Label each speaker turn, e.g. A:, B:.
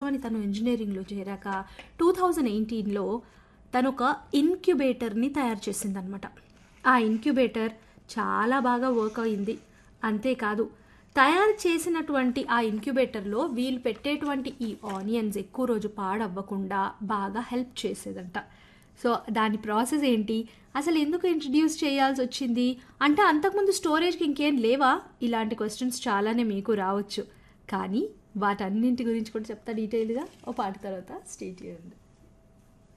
A: చదువుకొని తను ఇంజనీరింగ్లో చేరాక టూ థౌజండ్ ఎయిటీన్లో తను ఒక ఇన్క్యుబేటర్ని తయారు చేసిందనమాట ఆ ఇన్క్యుబేటర్ చాలా బాగా వర్క్ అయింది అంతేకాదు తయారు చేసినటువంటి ఆ ఇన్క్యుబేటర్లో వీళ్ళు పెట్టేటువంటి ఈ ఆనియన్స్ ఎక్కువ రోజు పాడవ్వకుండా బాగా హెల్ప్ చేసేదంట సో దాని ప్రాసెస్ ఏంటి అసలు ఎందుకు ఇంట్రడ్యూస్ చేయాల్సి వచ్చింది అంటే అంతకుముందు స్టోరేజ్కి ఇంకేం లేవా ఇలాంటి క్వశ్చన్స్ చాలానే మీకు రావచ్చు కానీ వాటన్నింటి గురించి కూడా చెప్తా డీటెయిల్గా ఓ పాట తర్వాత స్టేట్ చేయండి